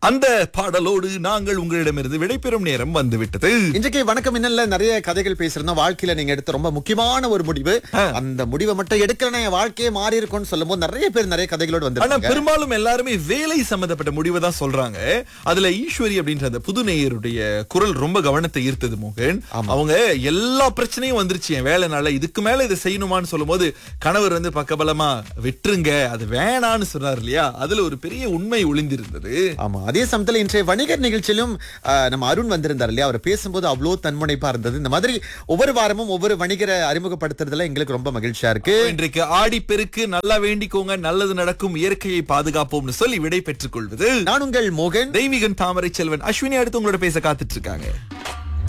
அந்த பாடலோடு நாங்கள் உங்களிடமிருந்து விடைபெறும் நேரம் வந்துவிட்டது இன்றைக்கு வணக்கம் இன்னல்ல நிறைய கதைகள் பேசியிருந்தோம் வாழ்க்கையில நீங்க எடுத்த ரொம்ப முக்கியமான ஒரு முடிவு அந்த முடிவை மட்டும் எடுக்கலன்னா என் வாழ்க்கையே மாறி இருக்கும்னு சொல்லும் போது நிறைய பேர் நிறைய கதைகளோடு ஆனா வந்து பெரும்பாலும் எல்லாருமே வேலை சம்பந்தப்பட்ட முடிவை தான் சொல்றாங்க அதுல ஈஸ்வரி அப்படின்ற அந்த புது நேயருடைய குரல் ரொம்ப கவனத்தை ஈர்த்தது மோகன் அவங்க எல்லா பிரச்சனையும் வந்துருச்சு என் வேலைனால இதுக்கு மேல இதை செய்யணுமான்னு சொல்லும்போது கணவர் வந்து பக்கபலமா விட்டுருங்க அது வேணான்னு சொன்னார் இல்லையா அதுல ஒரு பெரிய உண்மை ஒளிந்திருந்தது ஆமா அதே சமயத்துல இன்றைய வணிகர் நிகழ்ச்சியிலும் ஆஹ், நம்ம அருண் வந்திருந்தார் இல்லையா அவர் பேசும்போது அவ்வளோ தன்முனைப்பா இருந்தது இந்த மாதிரி ஒவ்வொரு வாரமும் ஒவ்வொரு வணிகரை அறிமுகப்படுத்துறதுல எங்களுக்கு ரொம்ப மகிழ்ச்சியா இருக்கு இன்றைக்கு ஆடி பெருக்கு நல்லா வேண்டிக்கோங்க நல்லது நடக்கும் இயற்கையை பாதுகாப்போம்னு சொல்லி விடை பெற்றுக் கொள்வது நான் உங்கள் மோகன் தெய்வீகன் தாமரை செல்வன் அஸ்வினி அடுத்து உங்களோட பேச காத்துட்டு இருக்காங்க